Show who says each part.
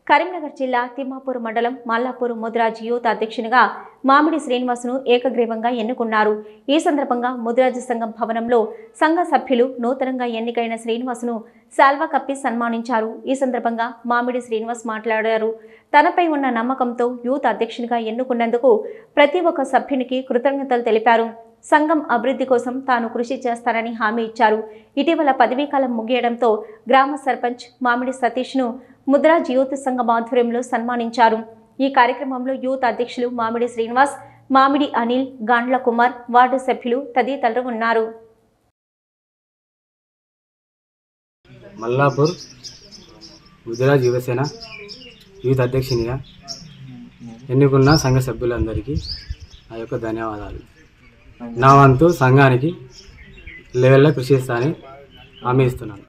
Speaker 1: కరీంనగర్ జిల్లా తిమ్మాపూర్ మండలం మల్లాపూర్ ముదిరాజ్ యూత్ అధ్యక్షునిగా మామిడి శ్రీనివాసును ఏకగ్రీవంగా ఎన్నుకున్నారు ఈ సందర్భంగా ముదిరాజ్ సంఘం భవనంలో సంఘ సభ్యులు నూతనంగా ఎన్నికైన శ్రీనివాసును శాల్వా కప్పి సన్మానించారు ఈ సందర్భంగా మామిడి శ్రీనివాస్ మాట్లాడారు తనపై ఉన్న నమ్మకంతో యూత్ అధ్యక్షునిగా ఎన్నుకున్నందుకు ప్రతి ఒక్క సభ్యునికి కృతజ్ఞతలు తెలిపారు సంఘం అభివృద్ధి కోసం తాను కృషి చేస్తానని హామీ ఇచ్చారు ఇటీవల పదవీకాలం ముగియడంతో గ్రామ సర్పంచ్ మామిడి సతీష్ను ముద్రాజ్ యూత్ సంఘం ఆధ్వర్యంలో సన్మానించారు ఈ కార్యక్రమంలో యూత్ అధ్యక్షులు మామిడి శ్రీనివాస్ మామిడి అనిల్ గాండ్ల కుమార్ వార్డు సభ్యులు తదితరులు ఉన్నారు
Speaker 2: మల్లాపూర్ గుజరాత్ యువసేన యూత్ అధ్యక్షునిగా ఎన్నుకున్న సంఘ సభ్యులందరికీ నా యొక్క ధన్యవాదాలు నా వంతు సంఘానికి లెవెల్లో కృషి చేస్తానని హామీ ఇస్తున్నాను